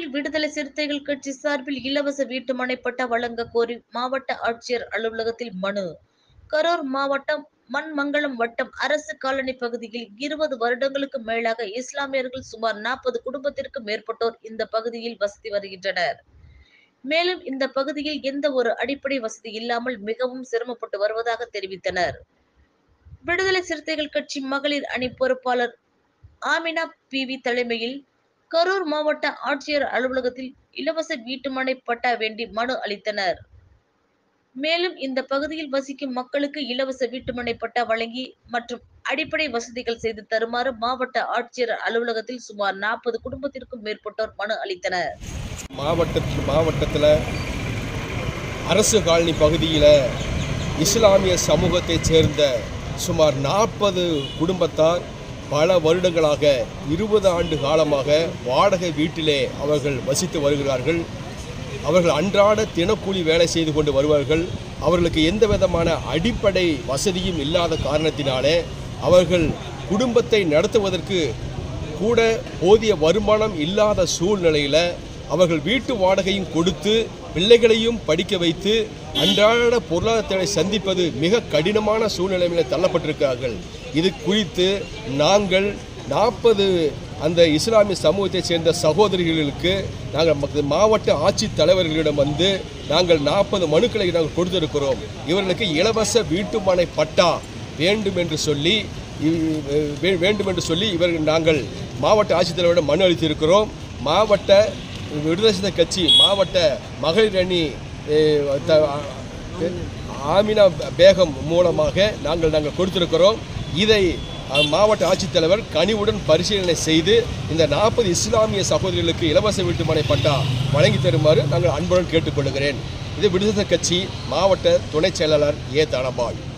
மேலும் விடுதலை சிறுத்தைகள் கட்சி சார்பில் இலவச வீட்டுமனை பட்டா வழங்க கோரி மாவட்ட ஆட்சியர் அலுவலகத்தில் மனு கரூர் மாவட்டம் மண்மங்கலம் வட்டம் அரசு காலனி பகுதியில் இருபது வருடங்களுக்கு மேலாக இஸ்லாமியர்கள் சுமார் நாற்பது குடும்பத்திற்கு மேற்பட்டோர் இந்த பகுதியில் வசித்து வருகின்றனர் மேலும் இந்த பகுதியில் எந்த ஒரு அடிப்படை வசதி இல்லாமல் மிகவும் சிரமப்பட்டு வருவதாக தெரிவித்தனர் விடுதலை சிறுத்தைகள் கட்சி மகளிர் அணி பொறுப்பாளர் ஆமினா பிவி தலைமையில் கரூர் மாவட்ட ஆட்சியர் அலுவலகத்தில் இலவச வீட்டுமனை பட்டா வேண்டி மனு அளித்தனர் மேலும் இந்த பகுதியில் வசிக்கும் மக்களுக்கு இலவச வீட்டுமனை பட்டா வழங்கி மற்றும் அடிப்படை வசதிகள் செய்து தருமாறு மாவட்ட ஆட்சியர் அலுவலகத்தில் சுமார் நாற்பது குடும்பத்திற்கும் மேற்பட்டோர் மனு அளித்தனர் மாவட்ட மாவட்டத்தில் அரசு காலனி பகுதியில் இஸ்லாமிய சமூகத்தைச் சேர்ந்த சுமார் நாற்பது குடும்பத்தார் பல வருடங்களாக இருபது ஆண்டு காலமாக வாடகை வீட்டிலே அவர்கள் வசித்து வருகிறார்கள் அவர்கள் அன்றாட தினக்கூலி வேலை செய்து கொண்டு வருவார்கள் அவர்களுக்கு எந்த விதமான அடிப்படை வசதியும் இல்லாத காரணத்தினாலே அவர்கள் குடும்பத்தை நடத்துவதற்கு கூட போதிய வருமானம் இல்லாத சூழ்நிலையில் அவர்கள் வீட்டு வாடகையும் கொடுத்து பிள்ளைகளையும் படிக்க வைத்து அன்றாட பொருளாதாரத்தை சந்திப்பது மிக கடினமான சூழ்நிலையில் தள்ளப்பட்டிருக்கிறார்கள் இது குறித்து நாங்கள் நாற்பது அந்த இஸ்லாமிய சமூகத்தைச் சேர்ந்த சகோதரிகளுக்கு நாங்கள் மக்க- மாவட்ட ஆட்சித் தலைவர்களிடம் வந்து நாங்கள் நாற்பது மனுக்களை நாங்கள் கொடுத்திருக்கிறோம் இவர்களுக்கு இலவச வீட்டுமனை பட்டா வேண்டும் என்று சொல்லி இ- வே- வேண்டும் என்று சொல்லி இவர்கள் நாங்கள் மாவட்ட ஆட்சித்தலைவரிடம் மனு அளித்திருக்கிறோம் மாவட்ட விடுதலை சிறுத்தை கட்சி மாவட்ட மகளிர் அணி eh, த- ஆமினா பேகம் மூலமாக நாங்கள் நாங்கள் கொடுத்திருக்கிறோம் இதை அஹ், மாவட்ட ஆட்சித்தலைவர் கனிவுடன் பரிசீலனை செய்து இந்த நாற்பது இஸ்லாமிய சகோதரிகளுக்கு இலவச வீட்டுமனை பட்டா வழங்கி தருமாறு நாங்கள் அன்புடன் கேட்டுக்கொள்கிறேன் இது விடுதலை கட்சி மாவட்ட துணைச் செயலாளர் ஏ தனபால்